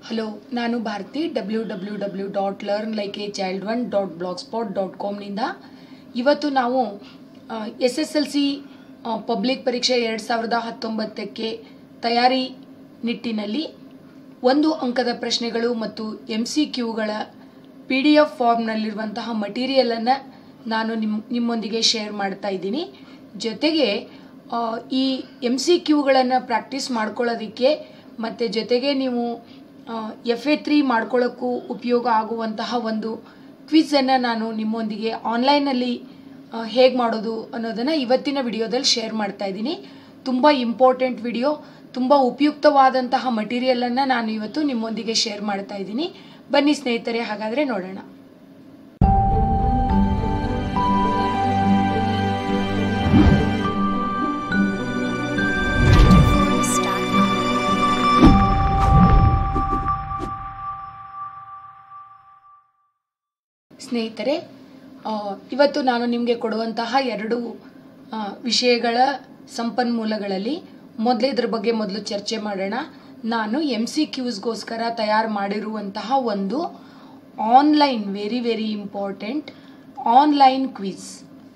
hello ನಾನು Bharati W W W dot learn like a child one dot blog spot dot ಕಾಮ್ನಿಂದ ಇವತ್ತು ನಾವು S S L C public ಪರೀಕ್ಷೆ ಎರಡು ಸಾವಿರದ ಹತ್ತೊಂಬತ್ತಕ್ಕೆ ತಯಾರಿ ನಿಟ್ಟಿನಲ್ಲಿ ಒಂದು ಅಂಕದ ಪ್ರಶ್ನೆಗಳು ಮತ್ತು ಎಮ್ ಸಿ ಕ್ಯೂಗಳ ಪಿ ಡಿ ಎಫ್ ಫಾರ್ಮ್ನಲ್ಲಿರುವಂತಹ ಮಟೀರಿಯಲನ್ನು ನಾನು ನಿಮ್ಮ ನಿಮ್ಮೊಂದಿಗೆ ಶೇರ್ ಮಾಡ್ತಾ ಇದ್ದೀನಿ ಜೊತೆಗೆ ಆ, ಈ ಎಮ್ ಸಿ ಕ್ಯೂಗಳನ್ನು ಪ್ರಾಕ್ಟೀಸ್ ಮಾಡ್ಕೊಳ್ಳೋದಕ್ಕೆ ಮತ್ತು ಜೊತೆಗೆ ನೀವು ಎಫ್ ಎ ತ್ರೀ ಮಾಡ್ಕೊಳ್ಳೋಕ್ಕೂ ಉಪಯೋಗ ಆಗುವಂತಹ ಒಂದು ಕ್ವಿಝನ್ನು ನಾನು ನಿಮ್ಮೊಂದಿಗೆ ಆನ್ಲೈನಲ್ಲಿ ಹೇಗೆ ಮಾಡೋದು ಅನ್ನೋದನ್ನು ಇವತ್ತಿನ ವಿಡಿಯೋದಲ್ಲಿ ಶೇರ್ ಮಾಡ್ತಾ ಇದ್ದೀನಿ ತುಂಬ ಇಂಪಾರ್ಟೆಂಟ್ ವಿಡಿಯೋ ತುಂಬ ಉಪಯುಕ್ತವಾದಂತಹ ಮಟೀರಿಯಲನ್ನು ನಾನು ಇವತ್ತು ನಿಮ್ಮೊಂದಿಗೆ ಶೇರ್ ಮಾಡ್ತಾ ಇದ್ದೀನಿ ಬನ್ನಿ ಸ್ನೇಹಿತರೆ ಹಾಗಾದರೆ ನೋಡೋಣ ಸ್ನೇಹಿತರೆ ಆ, ಇವತ್ತು ನಾನು ನಿಮಗೆ ಕೊಡುವಂತಹ ಎರಡು ಆ, ವಿಷಯಗಳ ಸಂಪನ್ಮೂಲಗಳಲ್ಲಿ ಮೊದಲು ಇದ್ರ ಬಗ್ಗೆ ಮೊದಲು ಚರ್ಚೆ ಮಾಡೋಣ ನಾನು ಎಮ್ ಸಿ ಕ್ಯೂಸ್ಗೋಸ್ಕರ ತಯಾರು ಮಾಡಿರುವಂತಹ ಒಂದು online very very important online quiz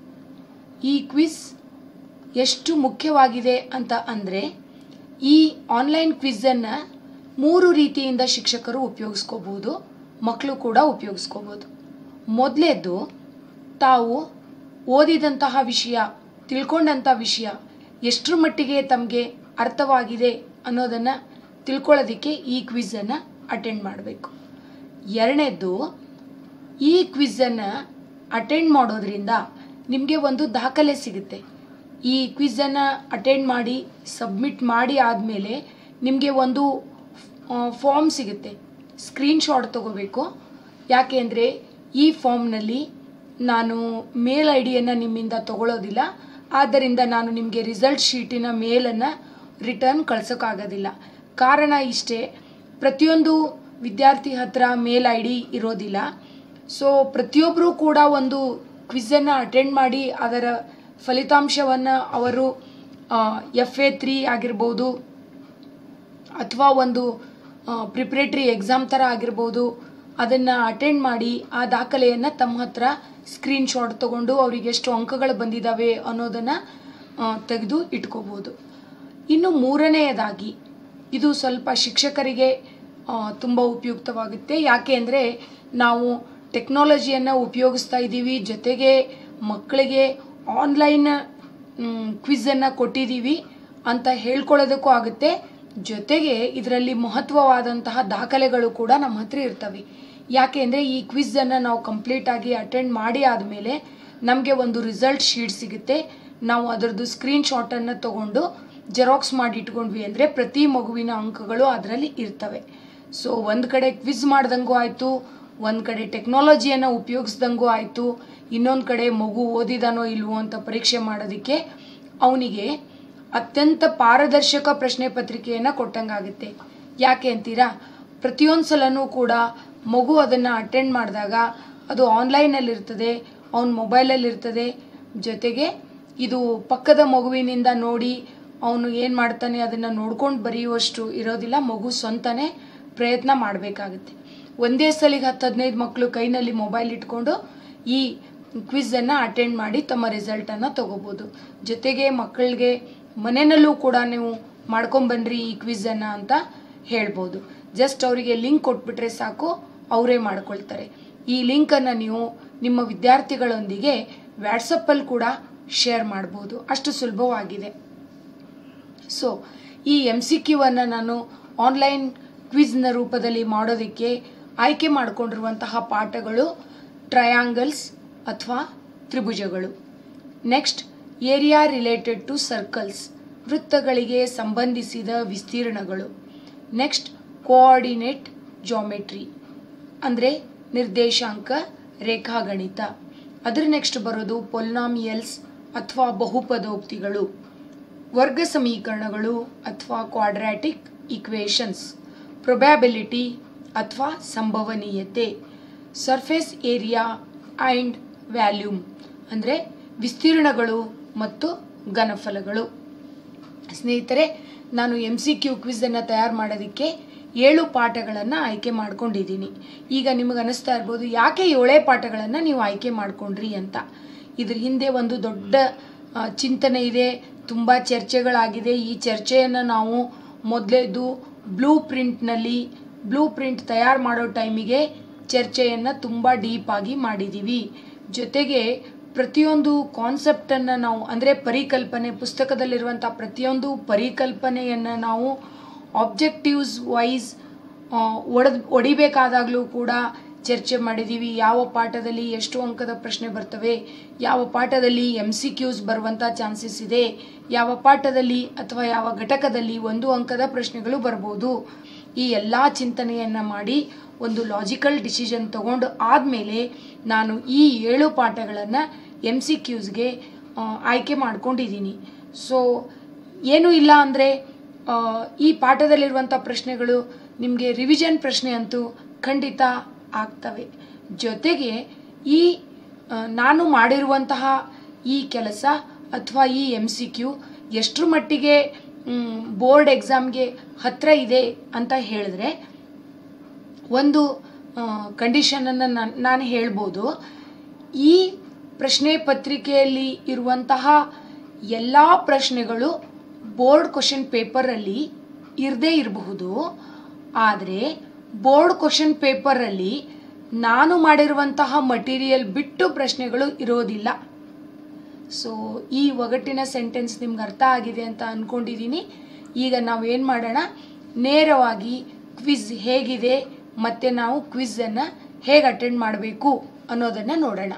ಈ ಕ್ವಿಝ್ ಎಷ್ಟು ಮುಖ್ಯವಾಗಿದೆ ಅಂತ ಅಂದರೆ ಈ ಆನ್ಲೈನ್ ಕ್ವಿಝನ್ನು ಮೂರು ರೀತಿಯಿಂದ ಶಿಕ್ಷಕರು ಉಪಯೋಗಿಸ್ಕೋಬೋದು ಮಕ್ಕಳು ಕೂಡ ಉಪಯೋಗಿಸ್ಕೋಬೋದು ಮೊದಲೇದು ತಾವು ಓದಿದಂತಹ ವಿಷಯ ತಿಳ್ಕೊಂಡಂಥ ವಿಷಯ ಎಷ್ಟರ ಮಟ್ಟಿಗೆ ತಮಗೆ ಅರ್ಥವಾಗಿದೆ ಅನ್ನೋದನ್ನು ತಿಳ್ಕೊಳ್ಳೋದಕ್ಕೆ ಈ ಕ್ವಿಝನ್ನು ಅಟೆಂಡ್ ಮಾಡಬೇಕು ಎರಡನೇದ್ದು ಈ ಕ್ವಿಝನ್ನು ಅಟೆಂಡ್ ಮಾಡೋದ್ರಿಂದ ನಿಮಗೆ ಒಂದು ದಾಖಲೆ ಸಿಗುತ್ತೆ ಈ ಕ್ವಿಝನ್ನು ಅಟೆಂಡ್ ಮಾಡಿ ಸಬ್ಮಿಟ್ ಮಾಡಿ ಆದಮೇಲೆ ನಿಮಗೆ ಒಂದು ಫಾರ್ಮ್ ಸಿಗುತ್ತೆ ಸ್ಕ್ರೀನ್ಶಾಟ್ ತಗೋಬೇಕು ಯಾಕೆ ಅಂದರೆ ಈ ಫಾರ್ಮ್ನಲ್ಲಿ ನಾನು ಮೇಲ್ ಐ ಡಿಯನ್ನು ನಿಮ್ಮಿಂದ ತಗೊಳ್ಳೋದಿಲ್ಲ ಆದ್ದರಿಂದ ನಾನು ನಿಮಗೆ ರಿಸಲ್ಟ್ ಶೀಟಿನ ಮೇಲನ್ನು ರಿಟರ್ನ್ ಕಳ್ಸೋಕ್ಕಾಗೋದಿಲ್ಲ ಕಾರಣ ಇಷ್ಟೇ ಪ್ರತಿಯೊಂದು ವಿದ್ಯಾರ್ಥಿ ಹತ್ರ ಮೇಲ್ ಐ ಡಿ ಇರೋದಿಲ್ಲ ಸೊ ಪ್ರತಿಯೊಬ್ಬರೂ ಕೂಡ ಒಂದು ಕ್ವಿಝನ್ನು ಅಟೆಂಡ್ ಮಾಡಿ ಅದರ ಫಲಿತಾಂಶವನ್ನು ಅವರು ಎಫ್ ಎ ತ್ರೀ ಆಗಿರ್ಬೋದು ಅಥವಾ ಒಂದು ಪ್ರಿಪ್ರೇಟ್ರಿ ಎಕ್ಸಾಮ್ ಥರ ಆಗಿರ್ಬೋದು ಅದನ್ನು ಅಟೆಂಡ್ ಮಾಡಿ ಆ ದಾಖಲೆಯನ್ನು ತಮ್ಮ ಹತ್ರ ಸ್ಕ್ರೀನ್ಶಾಟ್ ತೊಗೊಂಡು ಅವರಿಗೆ ಎಷ್ಟು ಅಂಕಗಳು ಬಂದಿದ್ದಾವೆ ಅನ್ನೋದನ್ನು ತೆಗೆದು ಇಟ್ಕೋಬೋದು ಇನ್ನು ಮೂರನೆಯದಾಗಿ ಇದು ಸ್ವಲ್ಪ ಶಿಕ್ಷಕರಿಗೆ ತುಂಬ ಉಪಯುಕ್ತವಾಗುತ್ತೆ ಯಾಕೆ ಅಂದರೆ ನಾವು ಟೆಕ್ನಾಲಜಿಯನ್ನು ಉಪಯೋಗಿಸ್ತಾ ಇದ್ದೀವಿ ಜೊತೆಗೆ ಮಕ್ಕಳಿಗೆ ಆನ್ಲೈನ್ ಕ್ವಿಝನ್ನು ಕೊಟ್ಟಿದ್ದೀವಿ ಅಂತ ಹೇಳ್ಕೊಳ್ಳೋದಕ್ಕೂ ಆಗುತ್ತೆ ಜೊತೆಗೆ ಇದರಲ್ಲಿ ಮಹತ್ವವಾದಂತಹ ದಾಖಲೆಗಳು ಕೂಡ ನಮ್ಮ ಹತ್ರ ಇರ್ತವೆ ಯಾಕೆ ಅಂದರೆ ಈ ಕ್ವಿಝನ್ನು ನಾವು ಕಂಪ್ಲೀಟಾಗಿ ಅಟೆಂಡ್ ಮಾಡಿ ಆದಮೇಲೆ ನಮಗೆ ಒಂದು ರಿಸಲ್ಟ್ ಶೀಟ್ ಸಿಗುತ್ತೆ ನಾವು ಅದರದ್ದು ಸ್ಕ್ರೀನ್ಶಾಟನ್ನು ತಗೊಂಡು ಜೆರಾಕ್ಸ್ ಮಾಡಿ ಇಟ್ಕೊಂಡ್ವಿ ಅಂದರೆ ಪ್ರತಿ ಮಗುವಿನ ಅಂಕಗಳು ಅದರಲ್ಲಿ ಇರ್ತವೆ ಸೊ ಒಂದು ಕಡೆ ಕ್ವಿಝ್ ಮಾಡ್ದಂಗೂ ಆಯಿತು ಒಂದು ಕಡೆ ಟೆಕ್ನಾಲಜಿಯನ್ನು ಉಪಯೋಗಿಸ್ದಂಗೂ ಆಯಿತು ಇನ್ನೊಂದು ಕಡೆ ಮಗು ಓದಿದಾನೋ ಇಲ್ವೋ ಅಂತ ಪರೀಕ್ಷೆ ಮಾಡೋದಕ್ಕೆ ಅವನಿಗೆ ಅತ್ಯಂತ ಪಾರದರ್ಶಕ ಪ್ರಶ್ನೆ ಪತ್ರಿಕೆಯನ್ನು ಕೊಟ್ಟಂಗಾಗುತ್ತೆ ಯಾಕೆ ಅಂತೀರಾ ಪ್ರತಿಯೊಂದು ಸಲನೂ ಕೂಡ ಮಗು ಅದನ್ನು ಅಟೆಂಡ್ ಮಾಡಿದಾಗ ಅದು ಆನ್ಲೈನಲ್ಲಿರ್ತದೆ ಅವನ ಮೊಬೈಲಲ್ಲಿರ್ತದೆ ಜೊತೆಗೆ ಇದು ಪಕ್ಕದ ಮಗುವಿನಿಂದ ನೋಡಿ ಅವನು ಏನು ಮಾಡ್ತಾನೆ ಅದನ್ನು ನೋಡ್ಕೊಂಡು ಬರೆಯುವಷ್ಟು ಇರೋದಿಲ್ಲ ಮಗು ಸ್ವಂತನೇ ಪ್ರಯತ್ನ ಮಾಡಬೇಕಾಗುತ್ತೆ ಒಂದೇ ಸಲಿಗೆ ಹತ್ತು ಹದಿನೈದು ಮಕ್ಕಳು ಕೈನಲ್ಲಿ ಮೊಬೈಲ್ ಇಟ್ಕೊಂಡು ಈ ಕ್ವಿಝನ್ನು ಅಟೆಂಡ್ ಮಾಡಿ ತಮ್ಮ ರಿಸಲ್ಟನ್ನು ತಗೋಬೋದು ಜೊತೆಗೆ ಮಕ್ಕಳಿಗೆ ಮನೆಯಲ್ಲೂ ಕೂಡ ನೀವು ಮಾಡ್ಕೊಂಬನ್ರಿ ಈ ಕ್ವಿಝನ್ನು ಅಂತ ಹೇಳ್ಬೋದು ಜಸ್ಟ್ ಅವರಿಗೆ ಲಿಂಕ್ ಕೊಟ್ಬಿಟ್ರೆ ಸಾಕು ಅವರೇ ಮಾಡ್ಕೊಳ್ತಾರೆ ಈ ಲಿಂಕನ್ನು ನೀವು ನಿಮ್ಮ ವಿದ್ಯಾರ್ಥಿಗಳೊಂದಿಗೆ ವ್ಯಾಟ್ಸಪ್ಪಲ್ಲಿ ಕೂಡ ಶೇರ್ ಮಾಡ್ಬೋದು ಅಷ್ಟು ಸುಲಭವಾಗಿದೆ ಸೊ ಈ ಎಮ್ ಸಿ ಕ್ಯೂವನ್ನು ನಾನು ಆನ್ಲೈನ್ ಕ್ವಿಜ್ನ ರೂಪದಲ್ಲಿ ಮಾಡೋದಕ್ಕೆ ಆಯ್ಕೆ ಮಾಡಿಕೊಂಡಿರುವಂತಹ ಪಾಠಗಳು ಟ್ರಯಾಂಗಲ್ಸ್ ಅಥವಾ ತ್ರಿಭುಜಗಳು next area related to circles ವೃತ್ತಗಳಿಗೆ ಸಂಬಂಧಿಸಿದ ವಿಸ್ತೀರ್ಣಗಳು ನೆಕ್ಸ್ಟ್ ಕೋಆರ್ಡಿನೇಟ್ ಜಾಮೆಟ್ರಿ ಅಂದರೆ ನಿರ್ದೇಶಾಂಕ ರೇಖಾಗಣಿತ ಅದ್ರ ನೆಕ್ಸ್ಟ್ ಬರೋದು ಪೊಲ್ನಾಮಿಯಲ್ಸ್ ಅಥವಾ ಬಹುಪದೋಕ್ತಿಗಳು ವರ್ಗ ಸಮೀಕರಣಗಳು ಅಥವಾ ಕ್ವಾಡ್ರಾಟಿಕ್ ಈಕ್ವೇಷನ್ಸ್ ಪ್ರೊಬ್ಯಾಬಿಲಿಟಿ ಅಥವಾ ಸಂಭವನೀಯತೆ ಸರ್ಫೇಸ್ ಏರಿಯಾ ಆ್ಯಂಡ್ ವ್ಯಾಲ್ಯೂಮ್ ಅಂದರೆ ವಿಸ್ತೀರ್ಣಗಳು ಮತ್ತು ಘನಫಲಗಳು ಸ್ನೇಹಿತರೆ ನಾನು ಎಮ್ ಸಿ ಕ್ಯೂ ಕ್ವಿಝನ್ನು ತಯಾರು ಮಾಡೋದಕ್ಕೆ ಏಳು ಪಾಠಗಳನ್ನು ಆಯ್ಕೆ ಮಾಡ್ಕೊಂಡಿದ್ದೀನಿ ಈಗ ನಿಮಗೆ ಅನಿಸ್ತಾ ಇರ್ಬೋದು ಯಾಕೆ ಏಳೇ ಪಾಠಗಳನ್ನು ನೀವು ಆಯ್ಕೆ ಮಾಡ್ಕೊಂಡ್ರಿ ಅಂತ ಇದ್ರ ಹಿಂದೆ ಒಂದು ದೊಡ್ಡ ಆ, ಚಿಂತನೆ ಇದೆ ತುಂಬ ಚರ್ಚೆಗಳಾಗಿದೆ ಈ ಚರ್ಚೆಯನ್ನು ನಾವು ಮೊದಲೇದು ಬ್ಲೂ ಪ್ರಿಂಟ್ನಲ್ಲಿ ಬ್ಲೂ ಪ್ರಿಂಟ್ ತಯಾರು ಮಾಡೋ ಟೈಮಿಗೆ ಚರ್ಚೆಯನ್ನು ತುಂಬ ಡೀಪಾಗಿ ಮಾಡಿದ್ದೀವಿ ಜೊತೆಗೆ ಪ್ರತಿಯೊಂದು ಕಾನ್ಸೆಪ್ಟನ್ನು ನಾವು ಅಂದರೆ ಪರಿಕಲ್ಪನೆ ಪುಸ್ತಕದಲ್ಲಿರುವಂಥ ಪ್ರತಿಯೊಂದು ಪರಿಕಲ್ಪನೆಯನ್ನು ನಾವು ಆಬ್ಜೆಕ್ಟಿವ್ಸ್ ವೈಸ್ ಒಡೆದ್ ಒಡಿಬೇಕಾದಾಗಲೂ ಕೂಡ ಚರ್ಚೆ ಮಾಡಿದ್ದೀವಿ ಯಾವ ಪಾಠದಲ್ಲಿ ಎಷ್ಟು ಅಂಕದ ಪ್ರಶ್ನೆ ಬರ್ತವೆ ಯಾವ ಪಾಠದಲ್ಲಿ ಎಮ್ ಸಿ ಕ್ಯೂಸ್ ಬರುವಂಥ ಚಾನ್ಸಸ್ ಇದೆ ಯಾವ ಪಾಠದಲ್ಲಿ ಅಥವಾ ಯಾವ ಘಟಕದಲ್ಲಿ ಒಂದು ಅಂಕದ ಪ್ರಶ್ನೆಗಳು ಬರ್ಬೋದು ಈ ಎಲ್ಲ ಚಿಂತನೆಯನ್ನು ಮಾಡಿ ಒಂದು ಲಾಜಿಕಲ್ ಡಿಸಿಷನ್ ತಗೊಂಡು ಆದಮೇಲೆ ನಾನು ಈ ಏಳು ಪಾಠಗಳನ್ನು ಎಮ್ ಸಿ ಕ್ಯೂಸ್ಗೆ ಆಯ್ಕೆ ಮಾಡ್ಕೊಂಡಿದ್ದೀನಿ ಸೊ ಏನೂ ಇಲ್ಲ ಅಂದರೆ ಈ ಪಾಠದಲ್ಲಿರುವಂಥ ಪ್ರಶ್ನೆಗಳು ನಿಮಗೆ ರಿವಿಷನ್ ಪ್ರಶ್ನೆ ಅಂತೂ ಖಂಡಿತ ಆಗ್ತವೆ ಜೊತೆಗೆ ಈ ಆ, ನಾನು ಮಾಡಿರುವಂತಹ ಈ ಕೆಲಸ ಅಥವಾ ಈ ಎಮ್ ಸಿ ಕ್ಯೂ ಎಷ್ಟರ ಮಟ್ಟಿಗೆ ಬೋರ್ಡ್ ಎಕ್ಸಾಮ್ಗೆ ಹತ್ತಿರ ಇದೆ ಅಂತ ಹೇಳಿದ್ರೆ ಒಂದು ಕಂಡೀಷನನ್ನು ನಾನು ನಾನು ಹೇಳ್ಬೋದು ಈ ಪ್ರಶ್ನೆ ಪತ್ರಿಕೆಯಲ್ಲಿ ಇರುವಂತಹ ಎಲ್ಲ ಪ್ರಶ್ನೆಗಳು ಬೋರ್ಡ್ ಕ್ವಶನ್ ಪೇಪರಲ್ಲಿ ಇರದೇ ಇರಬಹುದು ಆದರೆ ಬೋರ್ಡ್ ಕ್ವಶನ್ ಪೇಪರಲ್ಲಿ ನಾನು ಮಾಡಿರುವಂತಹ ಮಟೀರಿಯಲ್ ಬಿಟ್ಟು ಪ್ರಶ್ನೆಗಳು ಇರೋದಿಲ್ಲ ಸೊ ಈ ಒಗಟಿನ ಸೆಂಟೆನ್ಸ್ ನಿಮ್ಗೆ ಅರ್ಥ ಆಗಿದೆ ಅಂತ ಅಂದ್ಕೊಂಡಿದ್ದೀನಿ ಈಗ ನಾವು ಏನು ಮಾಡೋಣ ನೇರವಾಗಿ ಕ್ವಿಜ್ ಹೇಗಿದೆ ಮತ್ತು ನಾವು ಕ್ವಿಝನ್ನು ಹೇಗೆ ಅಟೆಂಡ್ ಮಾಡಬೇಕು ಅನ್ನೋದನ್ನು ನೋಡೋಣ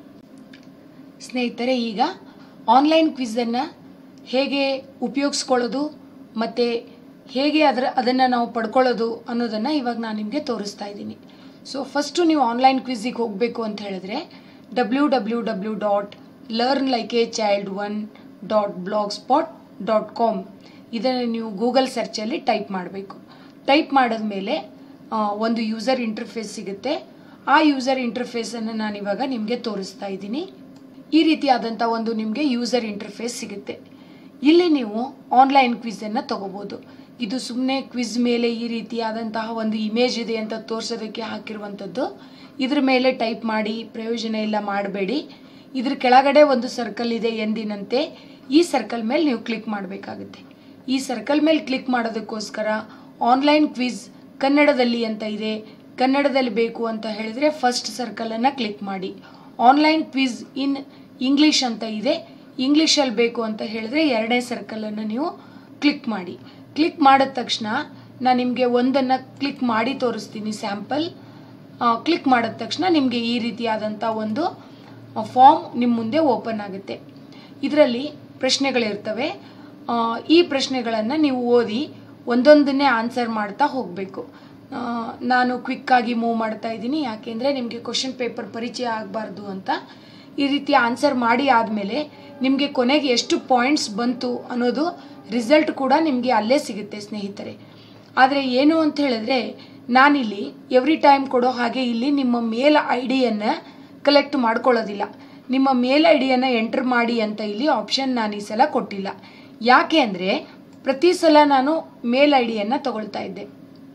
ಸ್ನೇಹಿತರೆ ಈಗ ಆನ್ಲೈನ್ ಕ್ವಿಝನ್ನು ಹೇಗೆ ಉಪಯೋಗಿಸ್ಕೊಳ್ಳೋದು ಮತ್ತು ಹೇಗೆ ಅದರ ಅದನ್ನು ನಾವು ಪಡ್ಕೊಳ್ಳೋದು ಅನ್ನೋದನ್ನು ಇವಾಗ ನಾನು ನಿಮಗೆ ತೋರಿಸ್ತಾ ಇದ್ದೀನಿ ಸೊ ಫಸ್ಟು ನೀವು ಆನ್ಲೈನ್ ಕ್ವಿಝಿಗೆ ಹೋಗಬೇಕು ಅಂತ ಹೇಳಿದ್ರೆ W W W dot learn like a child one dot blog spot dot com ಇದನ್ನು ನೀವು ಗೂಗಲ್ ಸರ್ಚಲ್ಲಿ ಟೈಪ್ ಮಾಡಬೇಕು ಟೈಪ್ ಮಾಡಿದ್ಮೇಲೆ ಆ, ಒಂದು ಯೂಸರ್ ಇಂಟರ್ಫೇಸ್ ಸಿಗುತ್ತೆ ಆ ಯೂಸರ್ ಇಂಟರ್ಫೇಸನ್ನು ನಾನು ಇವಾಗ ನಿಮಗೆ ತೋರಿಸ್ತಾ ಇದ್ದೀನಿ ಈ ರೀತಿಯಾದಂಥ ಒಂದು ನಿಮಗೆ ಯೂಸರ್ ಇಂಟರ್ಫೇಸ್ ಸಿಗುತ್ತೆ ಇಲ್ಲಿ ನೀವು ಆನ್ಲೈನ್ ಕ್ವಿಝನ್ನು ತಗೋಬೋದು ಇದು ಸುಮ್ಮನೆ ಕ್ವಿಜ್ ಮೇಲೆ ಈ ರೀತಿಯಾದಂತಹ ಒಂದು ಇಮೇಜ್ ಇದೆ ಅಂತ ತೋರಿಸೋದಕ್ಕೆ ಹಾಕಿರುವಂಥದ್ದು ಇದ್ರ ಮೇಲೆ ಟೈಪ್ ಮಾಡಿ ಪ್ರಯೋಜನ ಇಲ್ಲ ಮಾಡಬೇಡಿ ಇದ್ರ ಕೆಳಗಡೆ ಒಂದು ಸರ್ಕಲ್ ಇದೆ ಎಂದಿನಂತೆ ಈ ಸರ್ಕಲ್ ಮೇಲೆ ನೀವು ಕ್ಲಿಕ್ ಮಾಡಬೇಕಾಗುತ್ತೆ ಈ ಸರ್ಕಲ್ ಮೇಲೆ ಕ್ಲಿಕ್ ಮಾಡೋದಕ್ಕೋಸ್ಕರ ಆನ್ಲೈನ್ ಕ್ವಿಜ್ ಕನ್ನಡದಲ್ಲಿ ಅಂತ ಇದೆ ಕನ್ನಡದಲ್ಲಿ ಬೇಕು ಅಂತ ಹೇಳಿದ್ರೆ ಫಸ್ಟ್ ಸರ್ಕಲನ್ನು ಕ್ಲಿಕ್ ಮಾಡಿ ಆನ್ಲೈನ್ ಕ್ವಿಜ್ ಇನ್ ಇಂಗ್ಲೀಷ್ ಅಂತ ಇದೆ ಇಂಗ್ಲೀಷಲ್ಲಿ ಬೇಕು ಅಂತ ಹೇಳಿದ್ರೆ ಎರಡನೇ ಸರ್ಕಲನ್ನು ನೀವು ಕ್ಲಿಕ್ ಮಾಡಿ ಕ್ಲಿಕ್ ಮಾಡಿದ ತಕ್ಷಣ ನಾನು ನಿಮಗೆ ಒಂದನ್ನು ಕ್ಲಿಕ್ ಮಾಡಿ ತೋರಿಸ್ತೀನಿ ಸ್ಯಾಂಪಲ್ ಕ್ಲಿಕ್ ಮಾಡಿದ ತಕ್ಷಣ ನಿಮಗೆ ಈ ರೀತಿಯಾದಂಥ ಒಂದು ಫಾರ್ಮ್ ನಿಮ್ಮ ಮುಂದೆ ಓಪನ್ ಆಗುತ್ತೆ ಇದರಲ್ಲಿ ಪ್ರಶ್ನೆಗಳಿರ್ತವೆ ಆ, ಈ ಪ್ರಶ್ನೆಗಳನ್ನು ನೀವು ಓದಿ ಒಂದೊಂದನ್ನೇ ಆನ್ಸರ್ ಮಾಡ್ತಾ ಹೋಗಬೇಕು ನಾನು ಕ್ವಿಕ್ಕಾಗಿ ಮೂವ್ ಮಾಡ್ತಾ ಇದ್ದೀನಿ ಯಾಕೆಂದರೆ ನಿಮಗೆ ಕ್ವಶನ್ ಪೇಪರ್ ಪರಿಚಯ ಆಗಬಾರ್ದು ಅಂತ ಈ ರೀತಿ ಆನ್ಸರ್ ಮಾಡಿ ಆದಮೇಲೆ ನಿಮಗೆ ಕೊನೆಗೆ ಎಷ್ಟು ಪಾಯಿಂಟ್ಸ್ ಬಂತು ಅನ್ನೋದು ರಿಸಲ್ಟ್ ಕೂಡ ನಿಮಗೆ ಅಲ್ಲೇ ಸಿಗುತ್ತೆ ಸ್ನೇಹಿತರೆ ಆದರೆ ಏನು ಅಂತ ಹೇಳಿದ್ರೆ ನಾನಿಲ್ಲಿ ಎವ್ರಿ ಟೈಮ್ ಕೊಡೋ ಹಾಗೆ ಇಲ್ಲಿ ನಿಮ್ಮ ಮೇಲ್ ಐ ಡಿಯನ್ನು ಕಲೆಕ್ಟ್ ಮಾಡ್ಕೊಳ್ಳೋದಿಲ್ಲ ನಿಮ್ಮ ಮೇಲ್ ಐ ಡಿಯನ್ನು ಎಂಟರ್ ಮಾಡಿ ಅಂತ ಇಲ್ಲಿ ಆಪ್ಷನ್ ನಾನು ಈ ಸಲ ಕೊಟ್ಟಿಲ್ಲ ಯಾಕೆ ಅಂದರೆ ಪ್ರತಿ ಸಲ ನಾನು ಮೇಲ್ ಐ ಡಿಯನ್ನು ತಗೊಳ್ತಾ ಇದ್ದೆ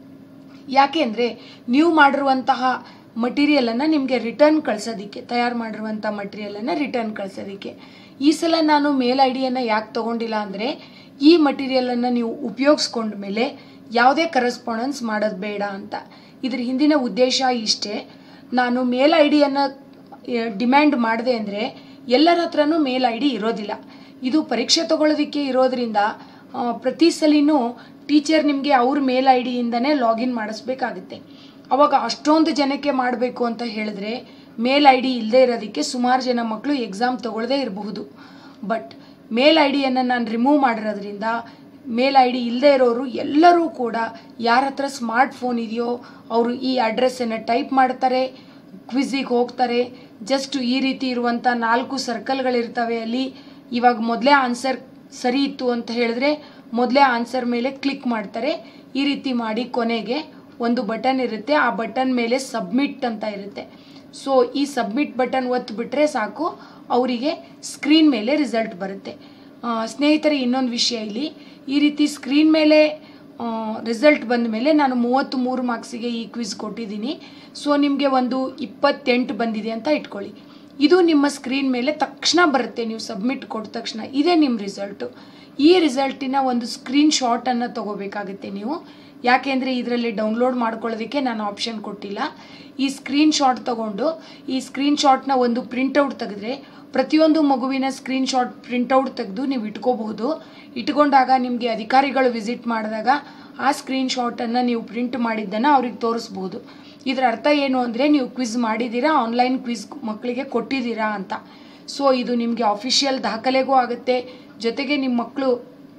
ಯಾಕೆ ಅಂದರೆ ನೀವು ಮಾಡಿರುವಂತಹ ಮಟೀರಿಯಲನ್ನು ನಿಮಗೆ ರಿಟರ್ನ್ ಕಳ್ಸೋದಕ್ಕೆ ತಯಾರು ಮಾಡಿರುವಂಥ ಮಟೀರಿಯಲನ್ನು ರಿಟರ್ನ್ ಕಳ್ಸೋದಕ್ಕೆ ಈ ಸಲ ನಾನು ಮೇಲ್ ಐ ಡಿಯನ್ನು ಯಾಕೆ ತೊಗೊಂಡಿಲ್ಲ ಅಂದರೆ ಈ ಮಟೀರಿಯಲನ್ನು ನೀವು ಉಪಯೋಗಿಸ್ಕೊಂಡ ಮೇಲೆ ಯಾವುದೇ ಕರೆಸ್ಪಾಂಡೆನ್ಸ್ ಮಾಡೋದು ಬೇಡ ಅಂತ ಇದ್ರ ಹಿಂದಿನ ಉದ್ದೇಶ ಇಷ್ಟೇ ನಾನು ಮೇಲ್ ಐ ಡಿಯನ್ನು ಡಿಮ್ಯಾಂಡ್ ಮಾಡಿದೆ ಅಂದರೆ ಎಲ್ಲರ ಹತ್ರನೂ ಮೇಲ್ ಐ ಡಿ ಇರೋದಿಲ್ಲ ಇದು ಪರೀಕ್ಷೆ ತಗೊಳ್ಳೋದಕ್ಕೆ ಇರೋದ್ರಿಂದ ಆ, ಪ್ರತಿ ಸಲಿನೂ ಟೀಚರ್ ನಿಮಗೆ ಅವ್ರ ಮೇಲ್ ಐ ಡಿಯಿಂದನೇ ಲಾಗಿನ್ ಮಾಡಿಸ್ಬೇಕಾಗುತ್ತೆ ಅವಾಗ ಅಷ್ಟೊಂದು ಜನಕ್ಕೆ ಮಾಡಬೇಕು ಅಂತ ಹೇಳಿದ್ರೆ ಮೇಲ್ ಐ ಡಿ ಇಲ್ಲದೆ ಇರೋದಕ್ಕೆ ಸುಮಾರು ಜನ ಮಕ್ಕಳು ಎಕ್ಸಾಮ್ ತಗೊಳ್ಳದೇ ಇರಬಹುದು ಬಟ್ ಮೇಲ್ ಐ ಡಿಯನ್ನು ನಾನು ರಿಮೂವ್ ಮಾಡಿರೋದ್ರಿಂದ ಮೇಲ್ ಐ ಡಿ ಇಲ್ಲದೆ ಇರೋರು ಎಲ್ಲರೂ ಕೂಡ ಯಾರ ಹತ್ರ ಸ್ಮಾರ್ಟ್ ಫೋನ್ ಇದೆಯೋ ಅವರು ಈ ಅಡ್ರೆಸ್ಸನ್ನು ಟೈಪ್ ಮಾಡ್ತಾರೆ ಕ್ವಿಝಿಗೆ ಹೋಗ್ತಾರೆ ಜಸ್ಟ್ ಈ ರೀತಿ ಇರುವಂಥ ನಾಲ್ಕು ಸರ್ಕಲ್ಗಳಿರ್ತವೆ ಅಲ್ಲಿ ಇವಾಗ ಮೊದಲೇ ಆನ್ಸರ್ ಸರಿ ಇತ್ತು ಅಂತ ಹೇಳಿದ್ರೆ ಮೊದಲೇ ಆನ್ಸರ್ ಮೇಲೆ ಕ್ಲಿಕ್ ಮಾಡ್ತಾರೆ ಈ ರೀತಿ ಮಾಡಿ ಕೊನೆಗೆ ಒಂದು ಬಟನ್ ಇರುತ್ತೆ ಆ ಬಟನ್ ಮೇಲೆ ಸಬ್ಮಿಟ್ ಅಂತ ಇರುತ್ತೆ ಸೊ ಈ ಸಬ್ಮಿಟ್ ಬಟನ್ ಒತ್ತು ಬಿಟ್ಟರೆ ಸಾಕು ಅವರಿಗೆ ಸ್ಕ್ರೀನ್ ಮೇಲೆ ರಿಸಲ್ಟ್ ಬರುತ್ತೆ ಆ, ಸ್ನೇಹಿತರೆ ಇನ್ನೊಂದು ವಿಷಯ ಇಲ್ಲಿ ಈ ರೀತಿ ಸ್ಕ್ರೀನ್ ಮೇಲೆ ರಿಸಲ್ಟ್ ಬಂದ ಮೇಲೆ ನಾನು ಮೂವತ್ತು ಮೂರು ಮಾರ್ಕ್ಸಿಗೆ ಈ ಕ್ವಿಝ್ ಕೊಟ್ಟಿದ್ದೀನಿ ಸೊ ನಿಮಗೆ ಒಂದು ಇಪ್ಪತ್ತೆಂಟು ಬಂದಿದೆ ಅಂತ ಇಟ್ಕೊಳ್ಳಿ ಇದು ನಿಮ್ಮ ಸ್ಕ್ರೀನ್ ಮೇಲೆ ತಕ್ಷಣ ಬರುತ್ತೆ ನೀವು ಸಬ್ಮಿಟ್ ಕೊಟ್ಟ ತಕ್ಷಣ ಇದೇ ನಿಮ್ಮ ರಿಸಲ್ಟು ಈ ರಿಸಲ್ಟಿನ ಒಂದು ಸ್ಕ್ರೀನ್ ಶಾಟನ್ನು ತೊಗೋಬೇಕಾಗುತ್ತೆ ನೀವು ಯಾಕೆಂದರೆ ಇದರಲ್ಲಿ ಡೌನ್ಲೋಡ್ ಮಾಡ್ಕೊಳ್ಳೋದಕ್ಕೆ ನಾನು ಆಪ್ಷನ್ ಕೊಟ್ಟಿಲ್ಲ ಈ ಸ್ಕ್ರೀನ್ ಶಾಟ್ ತೊಗೊಂಡು ಈ ಸ್ಕ್ರೀನ್ ಶಾಟ್ನ ಒಂದು ಪ್ರಿಂಟೌಟ್ ತೆಗೆದ್ರೆ ಪ್ರತಿಯೊಂದು ಮಗುವಿನ ಸ್ಕ್ರೀನ್ ಶಾಟ್ ಪ್ರಿಂಟೌಟ್ ತೆಗೆದು ನೀವು ಇಟ್ಕೋಬಹುದು ಇಟ್ಕೊಂಡಾಗ ನಿಮಗೆ ಅಧಿಕಾರಿಗಳು ವಿಸಿಟ್ ಮಾಡಿದಾಗ ಆ ಸ್ಕ್ರೀನ್ ಶಾಟನ್ನು ನೀವು ಪ್ರಿಂಟ್ ಮಾಡಿದ್ದನ್ನು ಅವ್ರಿಗೆ ತೋರಿಸ್ಬೋದು ಇದರ ಅರ್ಥ ಏನು ಅಂದರೆ ನೀವು ಕ್ವಿಝ್ ಮಾಡಿದ್ದೀರಾ ಆನ್ಲೈನ್ ಕ್ವಿಝ್ ಮಕ್ಕಳಿಗೆ ಕೊಟ್ಟಿದ್ದೀರಾ ಅಂತ ಸೊ ಇದು ನಿಮಗೆ ಅಫಿಷಿಯಲ್ ದಾಖಲೆಗೂ ಆಗುತ್ತೆ ಜೊತೆಗೆ ನಿಮ್ಮ ಮಕ್ಕಳು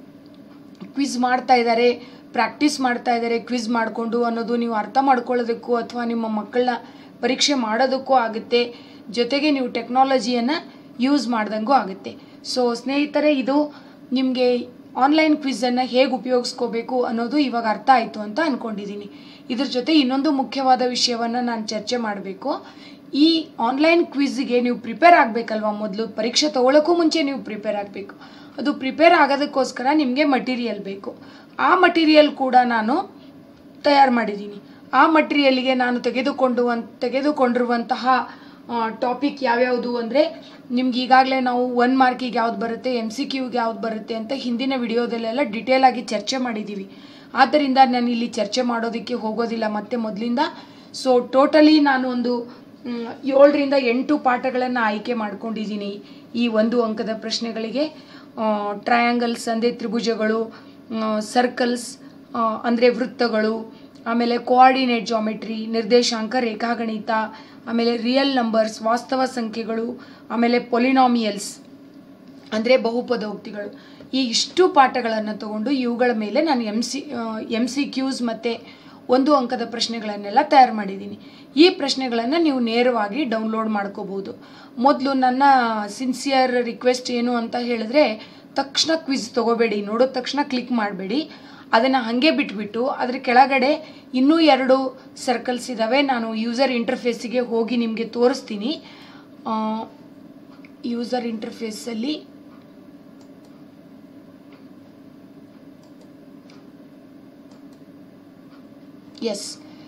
ಕ್ವಿಝ್ ಮಾಡ್ತಾ ಇದ್ದಾರೆ ಪ್ರಾಕ್ಟೀಸ್ ಮಾಡ್ತಾ ಇದ್ದಾರೆ ಕ್ವಿಝ್ ಮಾಡಿಕೊಂಡು ಅನ್ನೋದು ನೀವು ಅರ್ಥ ಮಾಡ್ಕೊಳ್ಳೋದಕ್ಕೂ ಅಥವಾ ನಿಮ್ಮ ಮಕ್ಕಳನ್ನ ಪರೀಕ್ಷೆ ಮಾಡೋದಕ್ಕೂ ಆಗುತ್ತೆ ಜೊತೆಗೆ ನೀವು ಟೆಕ್ನಾಲಜಿಯನ್ನು ಯೂಸ್ ಮಾಡ್ದಂಗೂ ಆಗುತ್ತೆ ಸೊ ಸ್ನೇಹಿತರೆ ಇದು ನಿಮಗೆ ಆನ್ಲೈನ್ ಕ್ವಿಝನ್ನು ಹೇಗೆ ಉಪಯೋಗಿಸ್ಕೋಬೇಕು ಅನ್ನೋದು ಇವಾಗ ಅರ್ಥ ಆಯಿತು ಅಂತ ಅಂದ್ಕೊಂಡಿದ್ದೀನಿ ಇದ್ರ ಜೊತೆ ಇನ್ನೊಂದು ಮುಖ್ಯವಾದ ವಿಷಯವನ್ನು ನಾನು ಚರ್ಚೆ ಮಾಡಬೇಕು ಈ ಆನ್ಲೈನ್ ಕ್ವಿಝಿಗೆ ನೀವು ಪ್ರಿಪೇರ್ ಆಗಬೇಕಲ್ವಾ ಮೊದಲು ಪರೀಕ್ಷೆ ತೊಗೊಳಕ್ಕೂ ಮುಂಚೆ ನೀವು ಪ್ರಿಪೇರ್ ಆಗಬೇಕು ಅದು ಪ್ರಿಪೇರ್ ಆಗೋದಕ್ಕೋಸ್ಕರ ನಿಮಗೆ ಮಟೀರಿಯಲ್ ಬೇಕು ಆ ಮಟೀರಿಯಲ್ ಕೂಡ ನಾನು ತಯಾರು ಮಾಡಿದ್ದೀನಿ ಆ ಮಟೀರಿಯಲ್ಗೆ ನಾನು ತೆಗೆದುಕೊಂಡು ತೆಗೆದುಕೊಂಡಿರುವಂತಹ ಟಾಪಿಕ್ ಯಾವ್ಯಾವುದು ಅಂದರೆ ನಿಮ್ಗೆ ಈಗಾಗಲೇ ನಾವು ಒನ್ ಮಾರ್ಕಿಗೆ ಯಾವ್ದು ಬರುತ್ತೆ ಎಮ್ ಸಿ ಕ್ಯೂಗೆ ಯಾವ್ದು ಬರುತ್ತೆ ಅಂತ ಹಿಂದಿನ ವಿಡಿಯೋದಲ್ಲೆಲ್ಲ ಡಿಟೇಲ್ ಆಗಿ ಚರ್ಚೆ ಮಾಡಿದ್ದೀವಿ ಆದ್ದರಿಂದ ನಾನು ಇಲ್ಲಿ ಚರ್ಚೆ ಮಾಡೋದಕ್ಕೆ ಹೋಗೋದಿಲ್ಲ ಮತ್ತೆ ಮೊದಲಿಂದ ಸೊ ಟೋಟಲಿ ನಾನು ಒಂದು ಮ್, ಏಳರಿಂದ ಎಂಟು ಪಾಠಗಳನ್ನು ಆಯ್ಕೆ ಮಾಡ್ಕೊಂಡಿದ್ದೀನಿ ಈ ಒಂದು ಅಂಕದ ಪ್ರಶ್ನೆಗಳಿಗೆ ಟ್ರಯಾಂಗಲ್ಸ್ ಅಂದರೆ ತ್ರಿಭುಜಗಳು ಸರ್ಕಲ್ಸ್ ಅಂದರೆ ವೃತ್ತಗಳು ಆಮೇಲೆ ಕೋಆರ್ಡಿನೇಟ್ ಜಾಮೆಟ್ರಿ ನಿರ್ದೇಶಾಂಕ ರೇಖಾಗಣಿತ ಆಮೇಲೆ ರಿಯಲ್ ನಂಬರ್ಸ್ ವಾಸ್ತವ ಸಂಖ್ಯೆಗಳು ಆಮೇಲೆ ಪೊಲಿನಾಮಿಯಲ್ಸ್ ಅಂದರೆ ಬಹುಪದೋಕ್ತಿಗಳು ಈ ಇಷ್ಟು ಪಾಠಗಳನ್ನು ತಗೊಂಡು ಇವುಗಳ ಮೇಲೆ ನಾನು M C M C Qs ಮತ್ತು ಒಂದು ಅಂಕದ ಪ್ರಶ್ನೆಗಳನ್ನೆಲ್ಲ ತಯಾರು ಮಾಡಿದ್ದೀನಿ ಈ ಪ್ರಶ್ನೆಗಳನ್ನು ನೀವು ನೇರವಾಗಿ ಡೌನ್ಲೋಡ್ ಮಾಡ್ಕೋಬೋದು ಮೊದಲು ನನ್ನ ಸಿನ್ಸಿಯರ್ ರಿಕ್ವೆಸ್ಟ್ ಏನು ಅಂತ ಹೇಳಿದ್ರೆ ತಕ್ಷಣ ಕ್ವಿಜ್ ತೊಗೋಬೇಡಿ ನೋಡಿದ ತಕ್ಷಣ ಕ್ಲಿಕ್ ಮಾಡಬೇಡಿ ಅದನ್ನು ಹಾಗೆ ಬಿಟ್ಬಿಟ್ಟು ಅದ್ರ ಕೆಳಗಡೆ ಇನ್ನೂ ಎರಡು ಸರ್ಕಲ್ಸ್ ಇದ್ದಾವೆ ನಾನು ಯೂಸರ್ ಇಂಟರ್ಫೇಸಿಗೆ ಹೋಗಿ ನಿಮಗೆ ತೋರಿಸ್ತೀನಿ ಯೂಸರ್ ಇಂಟರ್ಫೇಸಲ್ಲಿ ಎಸ್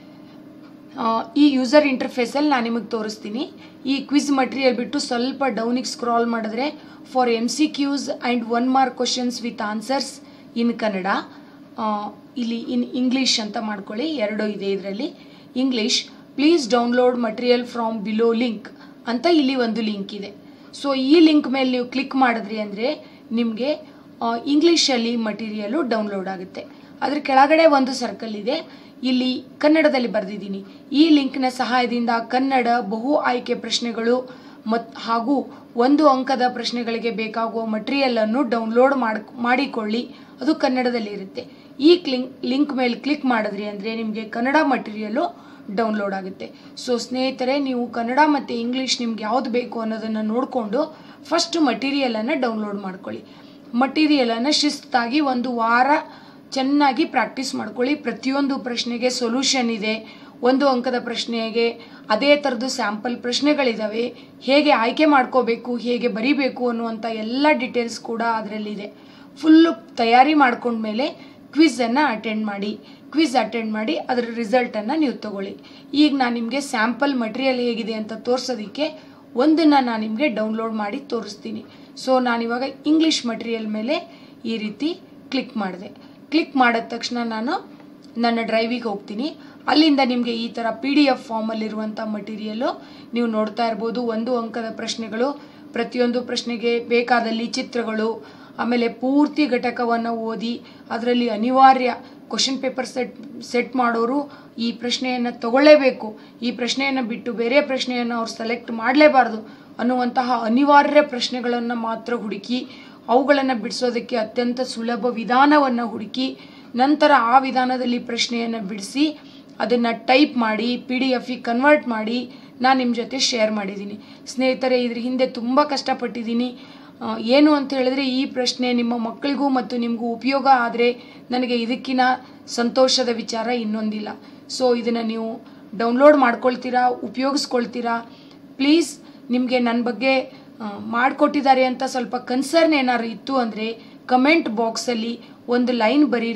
ಈ ಯೂಸರ್ ಇಂಟರ್ಫೇಸಲ್ಲಿ ನಾನು ನಿಮಗೆ ತೋರಿಸ್ತೀನಿ ಈ ಕ್ವಿಜ್ ಮಟೀರಿಯಲ್ ಬಿಟ್ಟು ಸ್ವಲ್ಪ ಡೌನಿಗೆ ಸ್ಕ್ರಾಲ್ ಮಾಡಿದ್ರೆ for M C Qs and one mark questions with answers in Kannada ಆ, ಇಲ್ಲಿ ಇನ್ ಇಂಗ್ಲೀಷ್ ಅಂತ ಮಾಡ್ಕೊಳ್ಳಿ ಎರಡು ಇದೆ ಇದರಲ್ಲಿ English please download material from below link ಅಂತ ಇಲ್ಲಿ ಒಂದು ಲಿಂಕ್ ಇದೆ ಸೊ ಈ ಲಿಂಕ್ ಮೇಲೆ ನೀವು ಕ್ಲಿಕ್ ಮಾಡಿದ್ರಿ ಅಂದರೆ ನಿಮಗೆ ಇಂಗ್ಲೀಷಲ್ಲಿ ಮಟೀರಿಯಲು ಡೌನ್ಲೋಡ್ ಆಗುತ್ತೆ ಅದ್ರ ಕೆಳಗಡೆ ಒಂದು ಸರ್ಕಲ್ ಇದೆ ಇಲ್ಲಿ ಕನ್ನಡದಲ್ಲಿ ಬರೆದಿದ್ದೀನಿ ಈ ಲಿಂಕ್ನ ಸಹಾಯದಿಂದ ಕನ್ನಡ ಬಹು ಆಯ್ಕೆ ಪ್ರಶ್ನೆಗಳು ಮತ್ ಹಾಗೂ ಒಂದು ಅಂಕದ ಪ್ರಶ್ನೆಗಳಿಗೆ ಬೇಕಾಗುವ ಮಟೀರಿಯಲನ್ನು ಡೌನ್ಲೋಡ್ ಮಾಡ್ ಮಾಡಿಕೊಳ್ಳಿ ಅದು ಕನ್ನಡದಲ್ಲಿ ಇರುತ್ತೆ ಈ ಕ್ಲಿಂಕ್ ಲಿಂಕ್ ಮೇಲೆ ಕ್ಲಿಕ್ ಮಾಡಿದ್ರಿ ಅಂದರೆ ನಿಮಗೆ ಕನ್ನಡ ಮಟೀರಿಯಲು ಡೌನ್ಲೋಡ್ ಆಗುತ್ತೆ ಸೊ ಸ್ನೇಹಿತರೆ ನೀವು ಕನ್ನಡ ಮತ್ತು ಇಂಗ್ಲೀಷ್ ನಿಮ್ಗೆ ಯಾವ್ದು ಬೇಕು ಅನ್ನೋದನ್ನು ನೋಡಿಕೊಂಡು ಫಸ್ಟ್ ಮಟೀರಿಯಲನ್ನು ಡೌನ್ಲೋಡ್ ಮಾಡ್ಕೊಳ್ಳಿ ಮಟೀರಿಯಲನ್ನು ಶಿಸ್ತಾಗಿ ಒಂದು ವಾರ ಚೆನ್ನಾಗಿ ಪ್ರಾಕ್ಟೀಸ್ ಮಾಡ್ಕೊಳ್ಳಿ ಪ್ರತಿಯೊಂದು ಪ್ರಶ್ನೆಗೆ ಸೊಲ್ಯೂಷನ್ ಇದೆ ಒಂದು ಅಂಕದ ಪ್ರಶ್ನೆಗೆ ಅದೇ ಥರದ್ದು ಸ್ಯಾಂಪಲ್ ಪ್ರಶ್ನೆಗಳಿದ್ದಾವೆ ಹೇಗೆ ಆಯ್ಕೆ ಮಾಡ್ಕೋಬೇಕು ಹೇಗೆ ಬರಿಬೇಕು ಅನ್ನುವಂಥ ಎಲ್ಲ ಡೀಟೇಲ್ಸ್ ಕೂಡ ಅದರಲ್ಲಿದೆ ಫುಲ್ಲು ತಯಾರಿ ಮಾಡ್ಕೊಂಡ್ಮೇಲೆ ಕ್ವಿಝನ್ನು ಅಟೆಂಡ್ ಮಾಡಿ ಕ್ವಿಝ್ ಅಟೆಂಡ್ ಮಾಡಿ ಅದರ ರಿಸಲ್ಟನ್ನು ನೀವು ತಗೊಳ್ಳಿ ಈಗ ನಾನು ನಿಮಗೆ ಸ್ಯಾಂಪಲ್ ಮಟೀರಿಯಲ್ ಹೇಗಿದೆ ಅಂತ ತೋರಿಸೋದಕ್ಕೆ ಒಂದನ್ನು ನಾನು ನಿಮಗೆ ಡೌನ್ಲೋಡ್ ಮಾಡಿ ತೋರಿಸ್ತೀನಿ ಸೊ ನಾನಿವಾಗ ಇಂಗ್ಲೀಷ್ ಮಟೀರಿಯಲ್ ಮೇಲೆ ಈ ರೀತಿ ಕ್ಲಿಕ್ ಮಾಡಿದೆ ಕ್ಲಿಕ್ ಮಾಡಿದ ತಕ್ಷಣ ನಾನು ನನ್ನ ಡ್ರೈವಿಗೆ ಹೋಗ್ತೀನಿ ಅಲ್ಲಿಂದ ನಿಮಗೆ ಈ ಥರ ಪಿ ಡಿ ಎಫ್ ಫಾರ್ಮಲ್ಲಿರುವಂಥ ಮಟೀರಿಯಲು ನೀವು ನೋಡ್ತಾ ಇರ್ಬೋದು ಒಂದು ಅಂಕದ ಪ್ರಶ್ನೆಗಳು ಪ್ರತಿಯೊಂದು ಪ್ರಶ್ನೆಗೆ ಬೇಕಾದಲ್ಲಿ ಚಿತ್ರಗಳು ಆಮೇಲೆ ಪೂರ್ತಿ ಘಟಕವನ್ನು ಓದಿ ಅದರಲ್ಲಿ ಅನಿವಾರ್ಯ ಕ್ವಶನ್ ಪೇಪರ್ ಸೆಟ್ ಸೆಟ್ ಮಾಡೋರು ಈ ಪ್ರಶ್ನೆಯನ್ನು ತಗೊಳ್ಳೇಬೇಕು ಈ ಪ್ರಶ್ನೆಯನ್ನು ಬಿಟ್ಟು ಬೇರೆ ಪ್ರಶ್ನೆಯನ್ನು ಅವ್ರು ಸೆಲೆಕ್ಟ್ ಮಾಡಲೇಬಾರ್ದು ಅನ್ನುವಂತಹ ಅನಿವಾರ್ಯ ಪ್ರಶ್ನೆಗಳನ್ನು ಮಾತ್ರ ಹುಡುಕಿ ಅವುಗಳನ್ನು ಬಿಡಿಸೋದಕ್ಕೆ ಅತ್ಯಂತ ಸುಲಭ ವಿಧಾನವನ್ನು ಹುಡುಕಿ ನಂತರ ಆ ವಿಧಾನದಲ್ಲಿ ಪ್ರಶ್ನೆಯನ್ನು ಬಿಡಿಸಿ ಅದನ್ನು ಟೈಪ್ ಮಾಡಿ ಪಿ ಡಿ ಎಫಿಗೆ ಕನ್ವರ್ಟ್ ಮಾಡಿ ನಾನು ನಿಮ್ಮ ಜೊತೆ ಶೇರ್ ಮಾಡಿದ್ದೀನಿ ಸ್ನೇಹಿತರೆ ಇದ್ರ ಹಿಂದೆ ತುಂಬ ಕಷ್ಟಪಟ್ಟಿದ್ದೀನಿ ಆ, ಏನು ಅಂತ ಹೇಳಿದ್ರೆ ಈ ಪ್ರಶ್ನೆ ನಿಮ್ಮ ಮಕ್ಕಳಿಗೂ ಮತ್ತು ನಿಮಗೂ ಉಪಯೋಗ ಆದರೆ ನನಗೆ ಇದಕ್ಕಿನ ಸಂತೋಷದ ವಿಚಾರ ಇನ್ನೊಂದಿಲ್ಲ ಸೊ ಇದನ್ನು ನೀವು ಡೌನ್ಲೋಡ್ ಮಾಡ್ಕೊಳ್ತೀರಾ ಉಪಯೋಗಿಸ್ಕೊಳ್ತೀರಾ ಪ್ಲೀಸ್ ನಿಮಗೆ ನನ್ನ ಬಗ್ಗೆ ಆ, ಮಾಡಿಕೊಟ್ಟಿದ್ದಾರೆ ಅಂತ ಸ್ವಲ್ಪ ಕನ್ಸರ್ನ್ ಏನಾದ್ರು ಇತ್ತು ಅಂದರೆ ಕಮೆಂಟ್ ಬಾಕ್ಸಲ್ಲಿ ಒಂದು ಲೈನ್ ಬರೀರಿ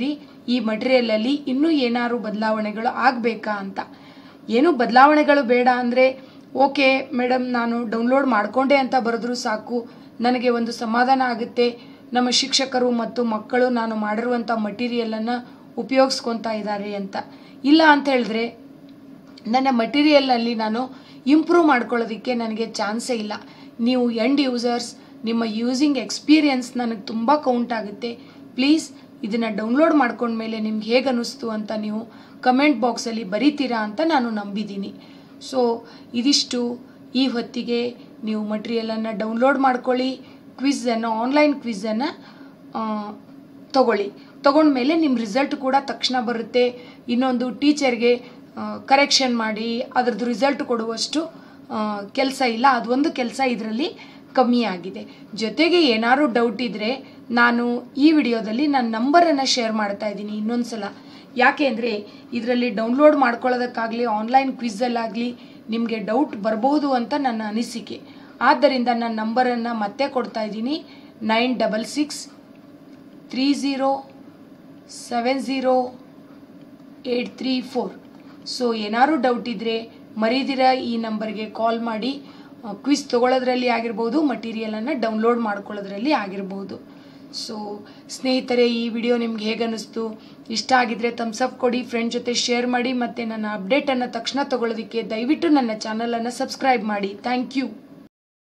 ಈ ಮಟೀರಿಯಲಲ್ಲಿ ಇನ್ನೂ ಏನಾದ್ರು ಬದಲಾವಣೆಗಳು ಆಗಬೇಕಾ ಅಂತ ಏನು ಬದಲಾವಣೆಗಳು ಬೇಡ ಅಂದರೆ ಓಕೆ ಮೇಡಮ್ ನಾನು ಡೌನ್ಲೋಡ್ ಮಾಡಿಕೊಂಡೆ ಅಂತ ಬರೆದ್ರೂ ಸಾಕು ನನಗೆ ಒಂದು ಸಮಾಧಾನ ಆಗುತ್ತೆ ನಮ್ಮ ಶಿಕ್ಷಕರು ಮತ್ತು ಮಕ್ಕಳು ನಾನು ಮಾಡಿರುವಂಥ ಮಟೀರಿಯಲನ್ನು ಉಪಯೋಗಿಸ್ಕೊತಾ ಇದ್ದಾರೆ ಅಂತ ಇಲ್ಲ ಅಂತ ಹೇಳಿದ್ರೆ ನನ್ನ ಮಟೀರಿಯಲ್ನಲ್ಲಿ ನಾನು ಇಂಪ್ರೂವ್ ಮಾಡ್ಕೊಳ್ಳೋದಕ್ಕೆ ನನಗೆ ಚಾನ್ಸೇ ಇಲ್ಲ ನೀವು ಎಂಡ್ ಯೂಸರ್ಸ್ ನಿಮ್ಮ ಯೂಸಿಂಗ್ ಎಕ್ಸ್ಪೀರಿಯನ್ಸ್ ನನಗೆ ತುಂಬ ಕೌಂಟ್ ಆಗುತ್ತೆ ಪ್ಲೀಸ್ ಇದನ್ನು ಡೌನ್ಲೋಡ್ ಮಾಡ್ಕೊಂಡ್ಮೇಲೆ ನಿಮ್ಗೆ ಹೇಗೆ ಅನ್ನಿಸ್ತು ಅಂತ ನೀವು ಕಮೆಂಟ್ ಬಾಕ್ಸಲ್ಲಿ ಬರೀತೀರಾ ಅಂತ ನಾನು ನಂಬಿದ್ದೀನಿ ಸೊ ಇದಿಷ್ಟು ಈ ಹೊತ್ತಿಗೆ ನೀವು ಮಟೀರಿಯಲನ್ನು ಡೌನ್ಲೋಡ್ ಮಾಡ್ಕೊಳ್ಳಿ ಕ್ವಿಝನ್ನು ಆನ್ಲೈನ್ ಕ್ವಿಝನ್ನು ತಗೊಳ್ಳಿ ತಗೊಂಡ್ಮೇಲೆ ನಿಮ್ಮ ರಿಸಲ್ಟ್ ಕೂಡ ತಕ್ಷಣ ಬರುತ್ತೆ ಇನ್ನೊಂದು ಟೀಚರ್ಗೆ ಕರೆಕ್ಷನ್ ಮಾಡಿ ಅದ್ರದ್ದು ರಿಸಲ್ಟ್ ಕೊಡುವಷ್ಟು ಕೆಲಸ ಇಲ್ಲ ಅದೊಂದು ಕೆಲಸ ಇದರಲ್ಲಿ ಕಮ್ಮಿ ಆಗಿದೆ ಜೊತೆಗೆ ಏನಾದ್ರು ಡೌಟ್ ಇದ್ದರೆ ನಾನು ಈ ವಿಡಿಯೋದಲ್ಲಿ ನನ್ನ ನಂಬರನ್ನು ಶೇರ್ ಮಾಡ್ತಾ ಇದ್ದೀನಿ ಇನ್ನೊಂದು ಸಲ ಯಾಕೆ ಅಂದರೆ ಇದರಲ್ಲಿ ಡೌನ್ಲೋಡ್ ಮಾಡ್ಕೊಳ್ಳೋದಕ್ಕಾಗಲಿ ಆನ್ಲೈನ್ ಕ್ವಿಝಲ್ಲಾಗಲಿ ನಿಮಗೆ ಡೌಟ್ ಬರ್ಬೋದು ಅಂತ ನನ್ನ ಅನಿಸಿಕೆ ಆದ್ದರಿಂದ ನನ್ನ ನಂಬರನ್ನು ಮತ್ತೆ ಕೊಡ್ತಾ ಇದ್ದೀನಿ nine double six three zero seven zero eight three four so ಏನಾದ್ರು ಡೌಟ್ ಇದ್ದರೆ ಮರೀದಿರ ಈ ನಂಬರ್ಗೆ ಕಾಲ್ ಮಾಡಿ ಕ್ವಿಸ್ ತೊಗೊಳೋದ್ರಲ್ಲಿ ಆಗಿರ್ಬೋದು ಮಟೀರಿಯಲನ್ನು ಡೌನ್ಲೋಡ್ ಮಾಡ್ಕೊಳ್ಳೋದ್ರಲ್ಲಿ ಆಗಿರ್ಬೋದು ಸೊ ಸ್ನೇಹಿತರೆ ಈ ವಿಡಿಯೋ ನಿಮ್ಗೆ ಹೇಗೆ ಅನ್ನಿಸ್ತು ಇಷ್ಟ ಆಗಿದ್ರೆ ಥಮ್ಸಪ್ ಕೊಡಿ ಫ್ರೆಂಡ್ ಜೊತೆ ಶೇರ್ ಮಾಡಿ ಮತ್ತು ನನ್ನ ಅಪ್ಡೇಟನ್ನು ತಕ್ಷಣ ತೊಗೊಳೋದಕ್ಕೆ ದಯವಿಟ್ಟು ನನ್ನ ಚಾನಲನ್ನು ಸಬ್ಸ್ಕ್ರೈಬ್ ಮಾಡಿ ಥ್ಯಾಂಕ್ ಯು